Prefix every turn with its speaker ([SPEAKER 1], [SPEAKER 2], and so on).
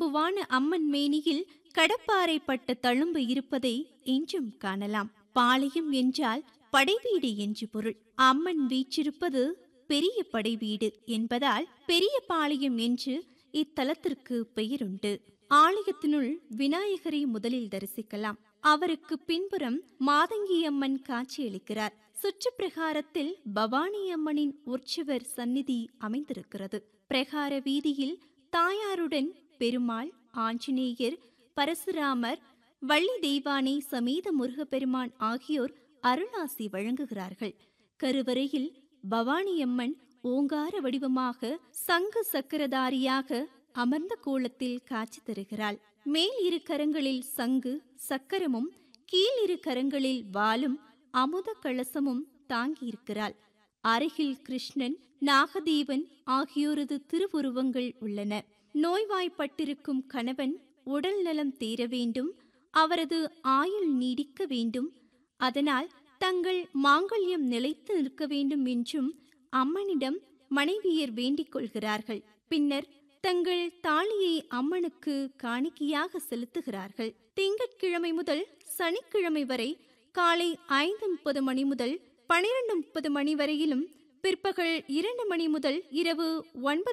[SPEAKER 1] சிவப்புவான அம்மன் மேனியில் கடப்பாறை பட்ட தழும்பு இருப்பதை இன்றும் காணலாம் பாளையம் என்றால் படைவீடு என்று பொருள் அம்மன் வீற்றிருப்பது பெரிய படைவீடு என்பதால் பெரிய பாளையம் என்று இத்தலத்திற்கு பெயருண்டு ஆலயத்தினுள் விநாயகரை முதலில் தரிசிக்கலாம் அவருக்கு பின்புறம் மாதங்கி அம்மன் காட்சியளிக்கிறார் சுற்று பிரகாரத்தில் பவானி அம்மனின் உற்சவர் சந்நிதி அமைந்திருக்கிறது பிரகார வீதியில் தாயாருடன் பெருமாள் ஆஞ்சநேயர் பரசுராமர் வள்ளி தெய்வானை சமேத முருகப்பெருமான் ஆகியோர் அருளாசி வழங்குகிறார்கள் கருவறையில் பவானியம்மன் ஓங்கார வடிவமாக சங்கு சக்கரதாரியாக அமர்ந்த கோலத்தில் காட்சி தருகிறாள் மேல் இரு கரங்களில் சங்கு சக்கரமும் கீழ் இரு கரங்களில் வாளும் அமுத கலசமும் தாங்கியிருக்கிறாள் அருகில் கிருஷ்ணன் நாகதேவன் ஆகியோரது திருவுருவங்கள் உள்ளன நோய்வாய்ப்பட்டிருக்கும் கணவன் உடல் நலம் தீர வேண்டும் அவரது ஆயுள் நீடிக்க வேண்டும் அதனால் தங்கள் மாங்கல்யம் நிலைத்து நிற்க வேண்டும் என்றும் அம்மனிடம் மனைவியர் வேண்டிக் கொள்கிறார்கள் பின்னர் தங்கள் தாலியை அம்மனுக்கு காணிக்கையாக செலுத்துகிறார்கள் திங்கட்கிழமை முதல் சனிக்கிழமை வரை காலை ஐந்து முப்பது மணி முதல் பனிரெண்டு முப்பது மணி வரையிலும் பிற்பகல் இரண்டு மணி முதல் இரவு ஒன்பது